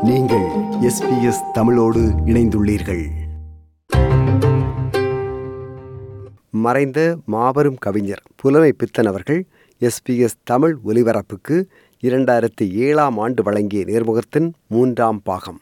நீங்கள் எஸ்பிஎஸ் தமிழோடு இணைந்துள்ளீர்கள் மறைந்த மாபெரும் கவிஞர் புலமை பித்தன் அவர்கள் எஸ்பிஎஸ் தமிழ் ஒலிபரப்புக்கு இரண்டாயிரத்தி ஏழாம் ஆண்டு வழங்கிய நேர்முகத்தின் மூன்றாம் பாகம்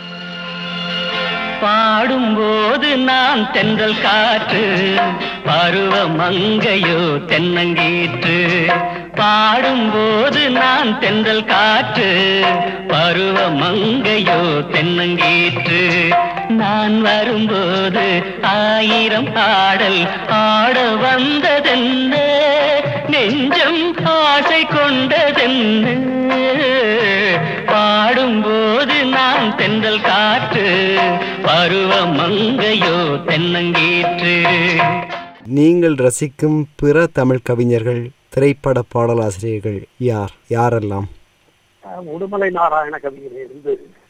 பாடும்போது நான் தென்றல் காற்று பருவ மங்கையோ தென்னங்கீற்று பாடும்போது நான் தென்றல் காற்று பருவ மங்கையோ தென்னங்கீற்று நான் வரும்போது ஆயிரம் பாடல் ஆட வந்ததென்ன நெஞ்சம் ஆசை கொண்டதென்ன பாடும்போது நான் தென்றல் காற்று பருவ மங்கையோ தென்னங்கீற்று நீங்கள் ரசிக்கும் பிற தமிழ் கவிஞர்கள் திரைப்பட பாடலாசிரியர்கள் யார் யாரெல்லாம் உடுமலை நாராயண கவியிலிருந்து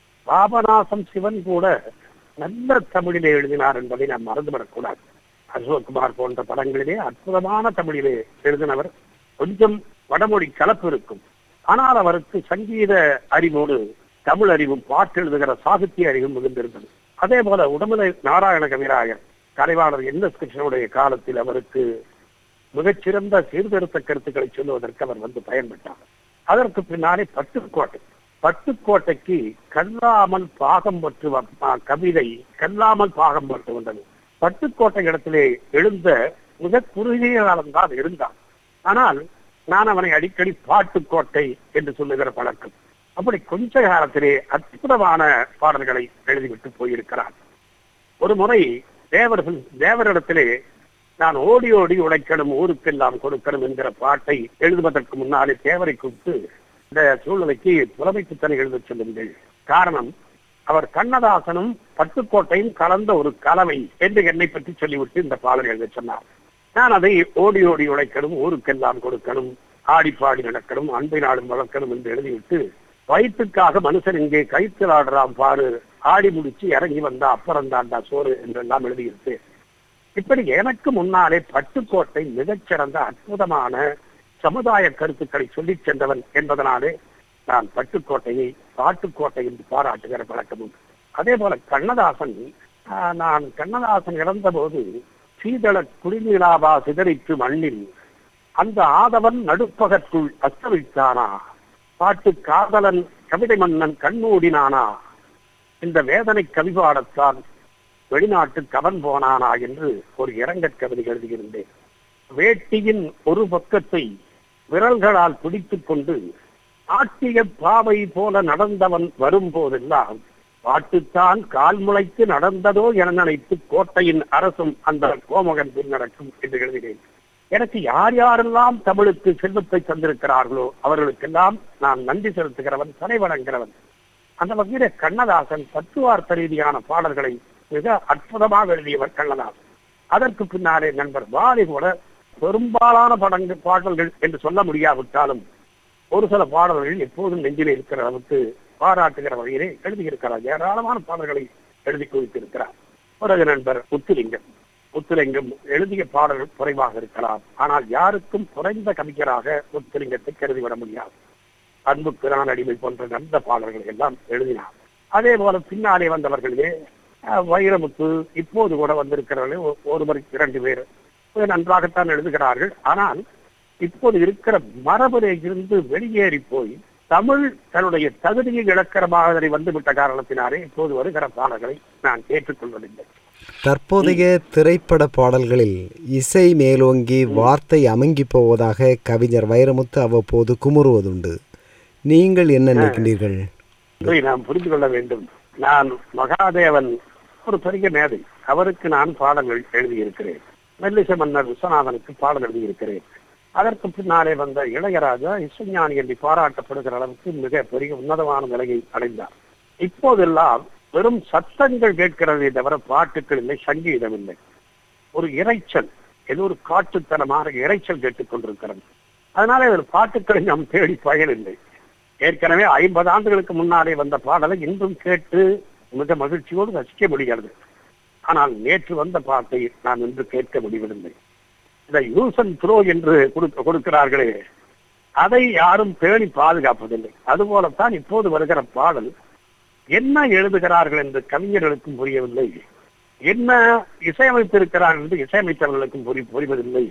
பாபநாசம் சிவன் கூட நல்ல தமிழிலே எழுதினார் என்பதை நாம் மறந்துவிடக்கூடாது அசோக்குமார் போன்ற படங்களிலே அற்புதமான தமிழிலே எழுதினவர் கொஞ்சம் வடமொழி கலப்பு இருக்கும் ஆனால் அவருக்கு சங்கீத அறிவோடு தமிழ் அறிவும் பாட்டு எழுதுகிற சாகித்ய அறிவும் மிகுந்திருந்தது அதே போல உடுமலை நாராயண கவிராயர் கலைவாளர் என் எஸ் கிருஷ்ணனுடைய காலத்தில் அவருக்கு மிகச்சிறந்த சீர்திருத்த கருத்துக்களை சொல்லுவதற்கு அவர் வந்து பயன்பட்டார் அதற்கு பின்னாலே பட்டுக்கோட்டை பட்டுக்கோட்டைக்கு கல்லாமல் பாகம் பற்று வ- ஆ, கவிதை கல்லாமல் பாகம் பட்டு வந்தது பட்டுக்கோட்டை இடத்திலே எழுந்த மிக குறுகிய காலம்தான் இருந்தான் ஆனால் நான் அவனை அடிக்கடி பாட்டுக்கோட்டை என்று சொல்லுகிற பழக்கம் அப்படி கொஞ்ச காலத்திலே அற்புதமான பாடல்களை எழுதிவிட்டு போயிருக்கிறார் ஒரு முறை தேவர்கள் தேவரிடத்திலே நான் ஓடி ஓடி உழைக்கணும் ஊருக்கெல்லாம் கொடுக்கணும் என்கிற பாட்டை எழுதுவதற்கு முன்னாலே தேவரை கூப்பிட்டு இந்த சூழ்நிலைக்கு புலமைக்குத்தனை எழுதச் சொல்லுங்கள் காரணம் அவர் கண்ணதாசனும் பட்டுக்கோட்டையும் கலந்த ஒரு கலவை என்று என்னை பற்றி சொல்லிவிட்டு இந்த பாடல் எழுதச் சொன்னார் நான் அதை ஓடி ஓடி உழைக்கணும் ஊருக்கெல்லாம் கொடுக்கணும் ஆடி பாடி நடக்கணும் அன்பை நாடும் வளர்க்கணும் என்று எழுதிவிட்டு வயிற்றுக்காக மனுஷன் இங்கே கைத்தில் ஆடுறான் பாரு ஆடி முடிச்சு இறங்கி வந்தா அப்புறம் தாண்டா சோறு என்றெல்லாம் எழுதியிருக்கு இப்படி எனக்கு முன்னாலே பட்டுக்கோட்டை மிகச்சிறந்த அற்புதமான சமுதாய கருத்துக்களை சொல்லிச் சென்றவன் என்பதனாலே நான் பட்டுக்கோட்டையை பாட்டுக்கோட்டை என்று பாராட்டுகிற பழக்கம் உண்டு அதே போல கண்ணதாசன் ஆஹ், நான் கண்ணதாசன் இறந்தபோது சீதள குடிநீராவா சிதறிற்று மண்ணில் அந்த ஆதவன் நடுப்பகற்குள் அஸ்தமித்தானா பாட்டு காதலன் கவிதை மன்னன் கண்ணூடினானா இந்த வேதனை கவிபாடத்தான் வெளிநாட்டு கவன் போனானா என்று ஒரு இரங்கற் கவிதை எழுதியிருந்தேன் வேட்டியின் ஒரு பக்கத்தை விரல்களால் பிடித்துக் கொண்டு ஆட்டிய பாவை போல நடந்தவன் வரும்போதெல்லாம் பாட்டுத்தான் கால் முளைத்து நடந்ததோ என நினைத்து கோட்டையின் அரசும் அந்த கோமகன் பின் நடக்கும் என்று எழுதினேன் எனக்கு யார் யாரெல்லாம் தமிழுக்கு செல்வத்தை தந்திருக்கிறார்களோ அவர்களுக்கெல்லாம் நான் நன்றி செலுத்துகிறவன் தலை வணங்குகிறவன் அந்த வகையில கண்ணதாசன் தத்துவார்த்த ரீதியான பாடல்களை மிக அற்புதமாக எழுதியவர் கண்ணதாசன் அதற்கு பின்னாலே நண்பர் வாலி கூட பெரும்பாலான படங்கள் பாடல்கள் என்று சொல்ல முடியாவிட்டாலும் ஒரு சில பாடல்கள் எப்போதும் நெஞ்சிலே இருக்கிற அளவுக்கு பாராட்டுகிற வகையிலே எழுதியிருக்கிறார் ஏராளமான பாடல்களை எழுதி குவித்திருக்கிறார் பிறகு நண்பர் முத்துலிங்கம் முத்துலிங்கம் எழுதிய பாடல்கள் குறைவாக இருக்கலாம் ஆனால் யாருக்கும் குறைந்த கவிஞராக முத்துலிங்கத்தை கருதிவிட முடியாது அன்புக்கு நான் அடிமை போன்ற நல்ல பாடல்களை எல்லாம் எழுதினார் அதே போல பின்னாலே வந்தவர்களிலே அஹ், வைரமுத்து இப்போது கூட வந்திருக்கிறவர்களே ஒ- ஒருவர் இரண்டு பேர் மிக நன்றாகத்தான் எழுதுகிறார்கள் ஆனால் இப்போது இருக்கிற மரபிலே இருந்து வெளியேறி போய் தமிழ் தன்னுடைய தகுதியை இழக்கிற மாதிரி வந்துவிட்ட காரணத்தினாலே இப்போது வருகிற பாடல்களை நான் ஏற்றுக்கொள்வதில்லை தற்போதைய திரைப்பட பாடல்களில் இசை மேலோங்கி வார்த்தை அமங்கி போவதாக கவிஞர் வைரமுத்து அவ்வப்போது குமுறுவதுண்டு நீங்கள் என்ன நினைக்கின்றீர்கள் இதை நாம் புரிந்து கொள்ள வேண்டும் நான் மகாதேவன் ஒரு பெரிய மேதை அவருக்கு நான் பாடங்கள் எழுதியிருக்கிறேன் மெல்லிச மன்னர் விஸ்வநாதனுக்கு பாடல் எழுதியிருக்கிறேன் அதற்கு பின்னாலே வந்த இளையராஜா இசைஞானி என்று பாராட்டப்படுகிற அளவுக்கு மிக பெரிய உன்னதமான நிலையை அடைந்தார் இப்போதெல்லாம் வெறும் சத்தங்கள் கேட்கிறதே தவிர பாட்டுக்கள் இல்லை சங்கீதம் இல்லை ஒரு இரைச்சல் ஏதோ ஒரு காட்டுத்தனமான இரைச்சல் கேட்டுக் கொண்டிருக்கிறது அதனால ஒரு பாட்டுக்களை நாம் தேடி பயனில்லை ஏற்கனவே ஐம்பது ஆண்டுகளுக்கு முன்னாலே வந்த பாடலை இன்றும் கேட்டு மிக மகிழ்ச்சியோடு ரசிக்க முடிகிறது ஆனால் நேற்று வந்த பாட்டை நாம் இன்று கேட்க முடிவதில்லை இந்த யூஸ் அண்ட் த்ரோ என்று கொடுக்க- கொடுக்கிறார்களே அதை யாரும் பேணி பாதுகாப்பதில்லை அதுபோலத்தான் இப்போது வருகிற பாடல் என்ன எழுதுகிறார்கள் என்று கவிஞர்களுக்கும் புரியவில்லை என்ன இசையமைத்திருக்கிறார்கள் என்று இசையமைத்தவர்களுக்கும் புரி புரிவதில்லை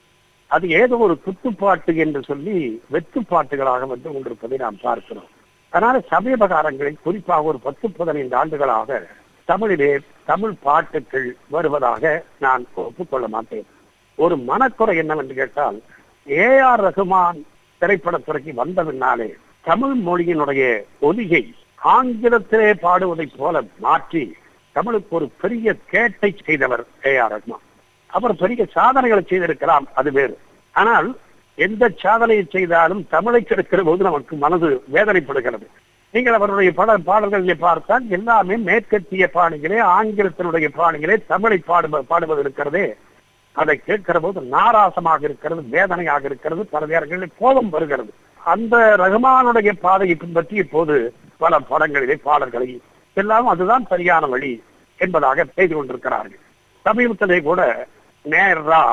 அது ஏதோ ஒரு குத்துப்பாட்டு என்று சொல்லி வெத்துப்பாட்டுகளாக வந்து கொண்டிருப்பதை நாம் பார்க்கிறோம் அதனால சமீப காலங்களில் குறிப்பாக ஒரு பத்து பதினைந்து ஆண்டுகளாக தமிழிலே தமிழ் பாட்டுகள் வருவதாக நான் ஒப்புக்கொள்ள மாட்டேன் ஒரு மனக்குறை என்னவென்று கேட்டால் ஏ ஆர் ரகுமான் திரைப்படத்துறைக்கு வந்த பின்னாலே தமிழ் மொழியினுடைய ஒலியை ஆங்கிலத்திலே பாடுவதைப் போல மாற்றி தமிழுக்கு ஒரு பெரிய கேட்டை செய்தவர் ஏ ஆர் ரகுமான் அவர் பெரிய சாதனைகளை செய்திருக்கலாம் அது வேறு ஆனால் எந்த சாதனையை செய்தாலும் தமிழை கெடுக்கிற போது நமக்கு மனது வேதனைப்படுகிறது நீங்கள் அவருடைய பட பாடல்களிலே பார்த்தால் எல்லாமே மேற்கத்திய பாணிகளே ஆங்கிலத்தினுடைய பாணிகளே தமிழை பாடுவ பாடுவது இருக்கிறதே அதை கேட்கிற போது நாராசமாக இருக்கிறது வேதனையாக இருக்கிறது பல நேரங்களில் கோபம் வருகிறது அந்த ரகுமானுடைய பாதையை பின்பற்றி இப்போது பல படங்களிலே பாடல்களை எல்லாம் அதுதான் சரியான வழி என்பதாக செய்து கொண்டிருக்கிறார்கள் சமீபத்திலே கூட நேர்ரா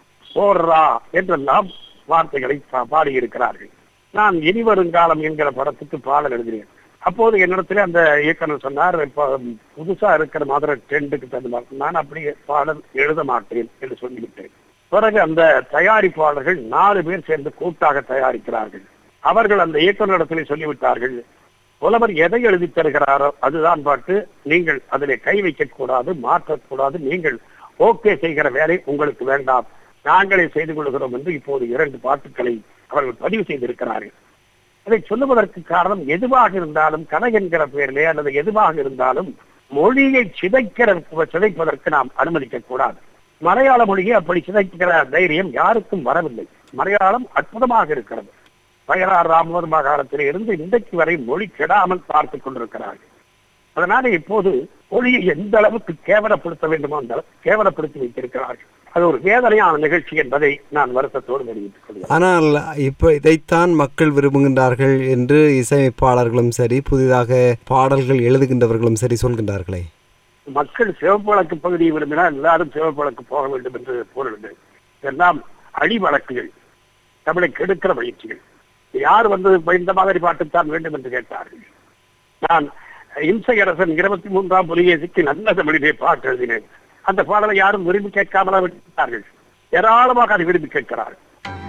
போர்ரா என்றெல்லாம் வார்த்தைகளை பா- பாடியிருக்கிறார்கள் நான் இனி வருங்காலம் என்கிற படத்துக்கு பாடல் எழுதினேன் அப்போது என்னிடத்துல அந்த இயக்குனர் சொன்னார் இப்ப புதுசா இருக்கிற மதுரை ட்ரெண்டுக்கு தகுந்த மாதிரி நான் அப்படியே பாடல் எழுத மாட்டேன் என்று சொல்லிவிட்டேன் பிறகு அந்த தயாரிப்பாளர்கள் நாலு பேர் சேர்ந்து கூட்டாக தயாரிக்கிறார்கள் அவர்கள் அந்த இயக்குநரிடத்திலே சொல்லிவிட்டார்கள் புலவர் எதை எழுதி தருகிறாரோ அதுதான் பாட்டு நீங்கள் அதிலே கை வைக்க கூடாது மாற்றக்கூடாது நீங்கள் ஓகே செய்கிற வேலை உங்களுக்கு வேண்டாம் நாங்களே செய்து கொள்கிறோம் என்று இப்போது இரண்டு பாட்டுக்களை அவர்கள் பதிவு செய்திருக்கிறார்கள் அதை சொல்லுவதற்கு காரணம் எதுவாக இருந்தாலும் கதை என்கிற பெயரிலே அல்லது எதுவாக இருந்தாலும் மொழியை சிதைக்கிற சிதைப்பதற்கு நாம் அனுமதிக்க கூடாது மலையாள மொழியை அப்படி சிதைக்கிற தைரியம் யாருக்கும் வரவில்லை மலையாளம் அற்புதமாக இருக்கிறது வயலார் ராமவர்மா காலத்திலே இருந்து இன்றைக்கு வரை மொழி கெடாமல் பார்த்துக் கொண்டிருக்கிறார்கள் அதனால இப்போது மொழியை எந்த அளவுக்கு கேவலப்படுத்த வேண்டுமோ அந்த அளவுக்கு கேவலப்படுத்தி வைத்திருக்கிறார்கள் அது ஒரு வேதனையான நிகழ்ச்சி என்பதை நான் வருத்தத்தோடு தெரிவித்துக் கொள்கிறேன் ஆனால் இப்போ இதைத்தான் மக்கள் விரும்புகின்றார்கள் என்று இசையமைப்பாளர்களும் சரி புதிதாக பாடல்கள் எழுதுகின்றவர்களும் சரி சொல்கின்றார்களே மக்கள் சிவப்பு வழக்கு பகுதியை விரும்பினால் எல்லாரும் சிவப்பு வழக்கு போக வேண்டும் என்று பொருள் இதெல்லாம் அடி வழக்குகள் தமிழை கெடுக்கிற முயற்சிகள் யார் வந்து இப்ப இந்த மாதிரி பாட்டுத்தான் வேண்டும் என்று கேட்டார்கள் நான் இம்சை அரசன் இருபத்தி மூன்றாம் புலிகேசிக்கு நல்ல தமிழிலே பாட்டு எழுதினேன் அந்த பாடலை யாரும் விரும்பி கேட்காமலா விட்டார்கள் ஏராளமாக அதை விரும்பி கேட்கிறார்கள்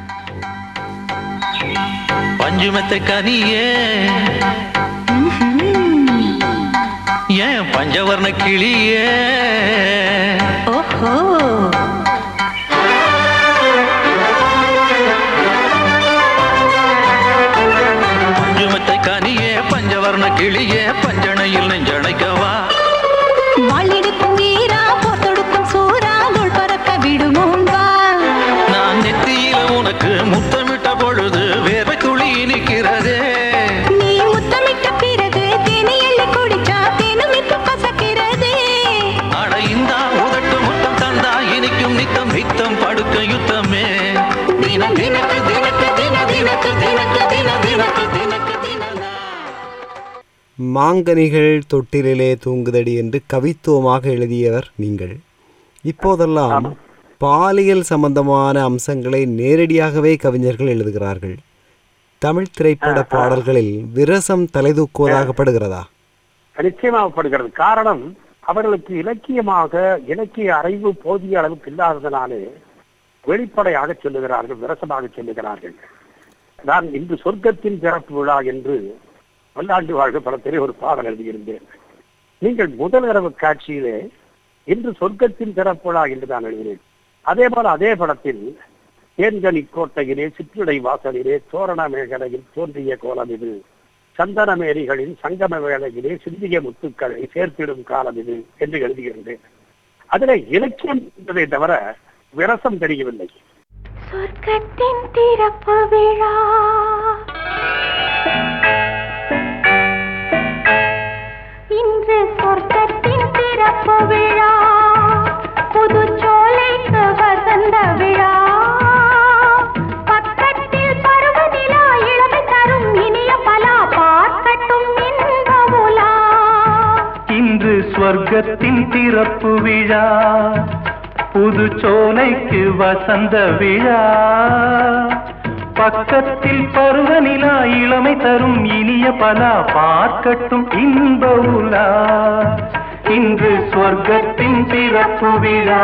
பஞ்சுமெத்தை கனியே ஏன் பஞ்சவர்ண கிளியே ஓஹோ பஞ்சுமெத்தை கனியே பஞ்சவர்ண கிளியே பஞ்சணையில் நெஞ்சணைக்கவா வாழெடுக்கும் வீரா போத்தொடுக்கும் சூரா நூல் பறக்க விடுமோன்பா நான் நெத்தியில உனக்கு முத்தமிட்ட பொழுது வேர்வை துளி நிற்கிறதே நீ முத்தமிட்ட பிறகு தேனி எள்ளி குடிச்சா தேனும் இப்ப பசக்கிறதே அட இந்தா உதட்டு முத்தம் தந்தா இனிக்கும் நித்தம் நித்தம் படுக்க யுத்தமே தின தினக்கு தினக்கு தின தினக்கு தினக்கு தின தினக்கு தினக்கு தினனா மாங்கனிகள் தொட்டிலே தூங்குதடி என்று கவித்துவமாக எழுதியவர் நீங்கள் இப்போதெல்லாம் பாலியல் சம்பந்தமான அம்சங்களை நேரடியாகவே கவிஞர்கள் எழுதுகிறார்கள் தமிழ் திரைப்பட பாடல்களில் விரசம் தலைதூக்குவதாகப்படுகிறதா நிச்சயமாகப்படுகிறது காரணம் அவர்களுக்கு இலக்கியமாக இலக்கிய அறிவு போதிய அளவுக்கு இல்லாததனாலே வெளிப்படையாக சொல்லுகிறார்கள் விரசமாக சொல்லுகிறார்கள் நான் இன்று சொர்க்கத்தின் பிறப்பு விழா என்று பல்லாண்டு வாழ்க படத்திலே ஒரு பாடல் எழுதியிருந்தேன் நீங்கள் முதல் இரவு காட்சியிலே இன்று சொர்க்கத்தின் பிறப்பு விழா என்று நான் எழுதினேன் அதே போல அதே படத்தில் தேன்கனி கோட்டையிலே சிற்றுடை வாசலிலே தோரண மேகலையில் தோன்றிய கோலம் இது சந்தனமேரிகளின் சங்கம வேளையிலே சிந்திய முத்துக்களை சேர்த்திடும் காலம் இது என்று எழுதுகின்றேன் அதிலே இலக்கியம் என்பதை தவிர விரசம் தெரியவில்லை சொர்க்கத்தின் திறப்பு விழா இன்று சொர்க்கத்தின் திறப்பு விழா புது சோலைக்கு வசந்த விழா பக்கத்தில் பருவ நிலா இளமை தரும் இனிய பலா பார்க்கட்டும் இன்ப உலா இன்று ஸ்வர்க்கத்தின் திறப்பு விழா புது சோலைக்கு வசந்த விழா பக்கத்தில் பருவநிலா இளமை தரும் இனிய பலா பார்க்கட்டும் இன்ப உலா இன்று சொர்க்கத்தின் பிறப்பு விழா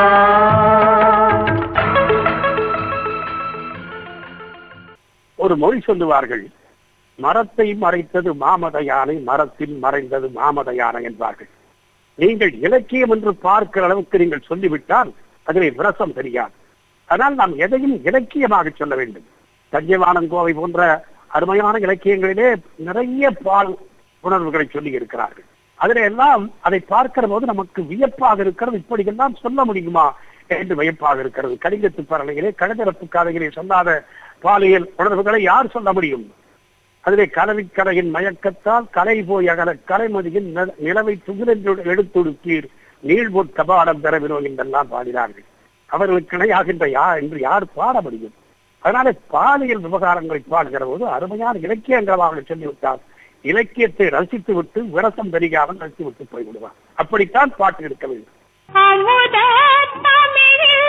ஒரு மொழி சொல்லுவார்கள் மரத்தை மறைத்தது மாமத யானை மரத்தில் மறைந்தது மாமத யானை என்பார்கள் நீங்கள் இலக்கியம் என்று பார்க்கிற அளவுக்கு நீங்கள் சொல்லிவிட்டால் அதிலே விரசம் தெரியாது ஆனால் நாம் எதையும் இலக்கியமாக சொல்ல வேண்டும் தஞ்சைவானம் கோவை போன்ற அருமையான இலக்கியங்களிலே நிறைய பால் உணர்வுகளை சொல்லி இருக்கிறார்கள் அதில் எல்லாம் அதை பார்க்கிற போது நமக்கு வியப்பாக இருக்கிறது இப்படியெல்லாம் சொல்ல முடியுமா என்று வியப்பாக இருக்கிறது கலிங்கத்து பரணையிலே கழுதரப்பு காதையிலே சொல்லாத பாலியல் உணர்வுகளை யார் சொல்ல முடியும் அதிலே கலவிக்கலையின் மயக்கத்தால் கலை போய் அகல கலைமதியின் ந- நிலவை துகிலென்று எடுத்துடுப்பீர் நீழ்போட் கபாலம் பெறவினோ என்றெல்லாம் பாடினார்கள் அவர்களுக்கு இணையாகின்ற யா என்று யார் பாட முடியும் அதனாலே பாலியல் விவகாரங்களை பாடுகிற போது அருமையான இலக்கியங்களாக சொல்லிவிட்டார் இலக்கியத்தை ரசித்து விட்டு விரசம் தெரியாமல் ரசித்து விட்டு போய்விடுவார் அப்படித்தான் பாட்டு இருக்க வேண்டும் அமுத தமிழில்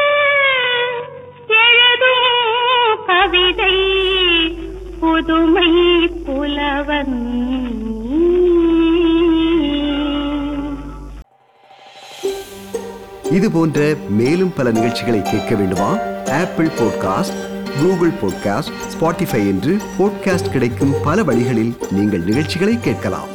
எழுதும் கவிதை புதுமை புலவன் இது போன்ற மேலும் பல நிகழ்ச்சிகளை கேட்க வேண்டுமா Apple podcast Google podcast Spotify என்று பாட்காஸ்ட் கிடைக்கும் பல வழிகளில் நீங்கள் நிகழ்ச்சிகளை கேட்கலாம்